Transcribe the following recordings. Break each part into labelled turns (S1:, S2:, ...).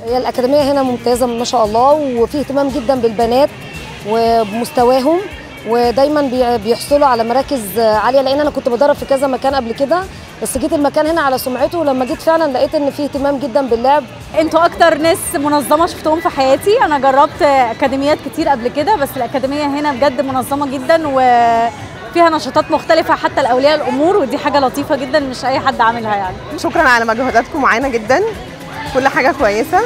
S1: هي الأكاديمية هنا ممتازة ما شاء الله وفي اهتمام جدا بالبنات وبمستواهم ودايما بي- بيحصلوا على مراكز عالية لأن أنا كنت بدرب في كذا مكان قبل كده بس جيت المكان هنا على سمعته ولما جيت فعلا لقيت إن في اهتمام جدا باللعب
S2: انتوا اكتر ناس منظمه شفتهم في حياتي انا جربت اكاديميات كتير قبل كده بس الاكاديميه هنا بجد منظمه جدا وفيها نشاطات مختلفه حتى لاولياء الامور ودي حاجه لطيفه جدا مش اي حد عاملها يعني
S3: شكرا على مجهوداتكم معانا جدا كل حاجه كويسه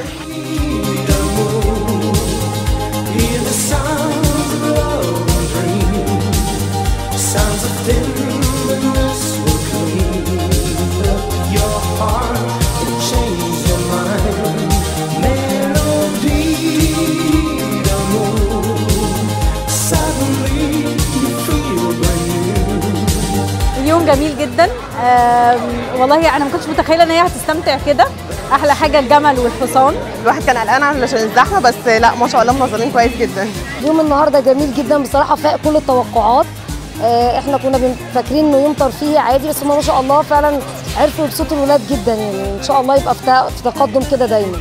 S4: Hear the sounds of love and dream. Sounds of tenderness will clean up your heart and change your mind. Melody d'amour. Suddenly you feel brand new.
S2: يوم جميل جدا آم، والله انا ما كنتش متخيله ان هي هتستمتع كده احلى حاجه الجمل والحصان
S3: الواحد كان قلقان علشان الزحمه بس لا ما شاء الله منظمين كويس جدا
S1: يوم النهارده جميل جدا بصراحه فاق كل التوقعات آه، احنا كنا بن- فاكرين انه يوم ترفيهي عادي بس هم ما شاء الله فعلا عرفوا يبسطوا الولاد جدا يعني ان شاء الله يبقى في تا- في تقدم كده دايما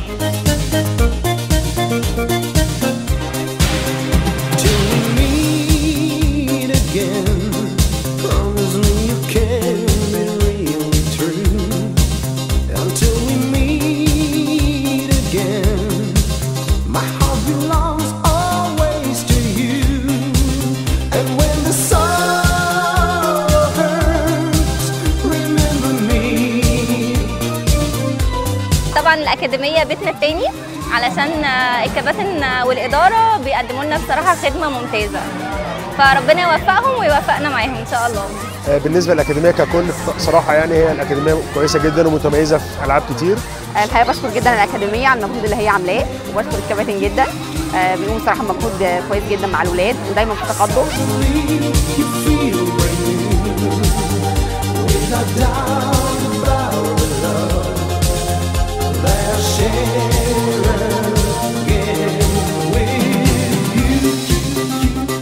S4: Till we meet again, promise me you can be really true. Until we meet again, my heart belongs always to you. And when the sorrow hurts, remember me.
S5: طبعا الأكاديمية بيتنا التاني علشان آه، الكباتن آه، والإدارة بيقدموا لنا بصراحة خدمة ممتازة فربنا يوفقهم ويوفقنا معاهم إن شاء الله
S6: آه، بالنسبه للاكاديميه ككل صراحه يعني هي الاكاديميه كويسه جدا ومتميزه في العاب كتير
S7: الحقيقه بشكر جدا الاكاديميه على المجهود اللي هي عاملاه وبشكر الكباتن جدا آه، بيقوموا صراحه مجهود آه، كويس جدا مع الاولاد ودايما في تقدم
S4: You feel brand new. Without doubt about the love that I share again with you.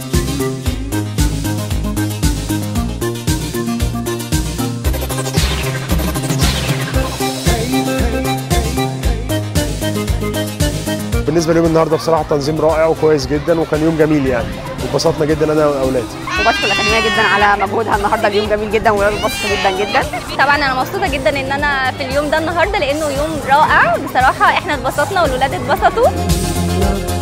S6: بالنسبه ليوم النهارده بصراحه تنظيم رائع وكويس جدا وكان يوم جميل يعني واتبسطنا جدا انا والاولاد
S7: وبشكر الاكاديميه جدا على مجهودها النهارده اليوم جميل جدا والولاد اتبسطوا جدا جدا
S5: طبعا أنا مبسوطة جدا إن أنا في اليوم ده النهاردة لأنه يوم رائع بصراحة إحنا اتبسطنا والولاد اتبسطوا